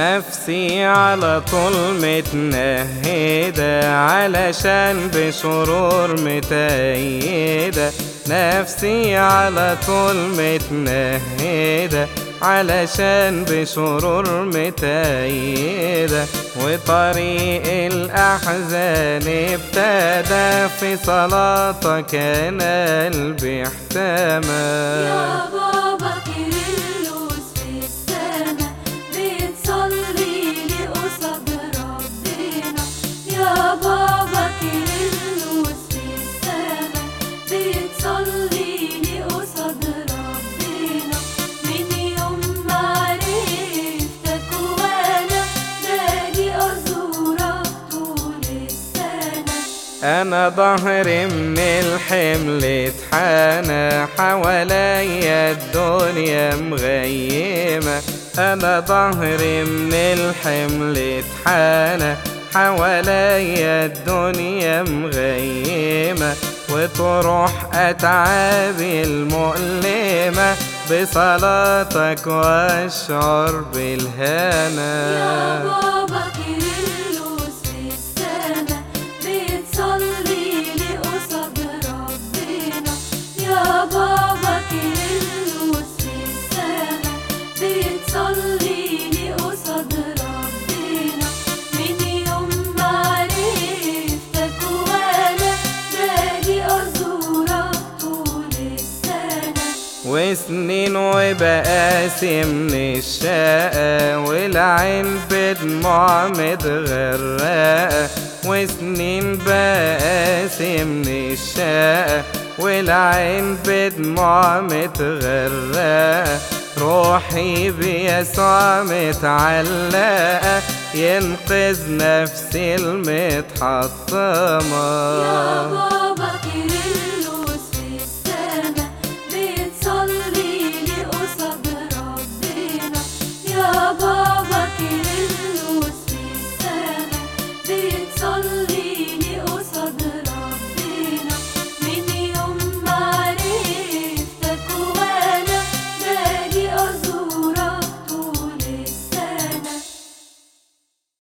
نفسي على طول متنهدة علشان بشرور متأيدة نفسي على طول متنهدة علشان بشرور متأيدة وطريق الأحزان ابتدى في صلاتك أنا قلبي احتمى يا بابا كيرلس في السما بتصلي لي قصاد ربنا يا بابا كيرلس في السما بتصلي لي قصاد ربنا من يوم ما عرفتك وانا باجي ازورك طول السنه انا ظهري من الحمل اتحنى حواليا الدنيا مغيمة انا ظهري من الحمل اتحنى حواليا الدنيا مغيمة وتروح اتعابي المؤلمة بصلاتك واشعر يا بالهنا بابا كيرلس في السما بتصلي لي قصاد ربنا يا بابا كيرلس في السما بتصلي لي قصاد ربنا من يوم ما عرفتك وانا باجي ازورك طول السنه وسنين وبقاسي من الشقة والعين بدموع متغرقة وسنين بقاسي من الشقة والعين بدموع متغرقة روحي بيسوع متعلقة ينقذ نفسي يا المتحطمة بابا كيرلس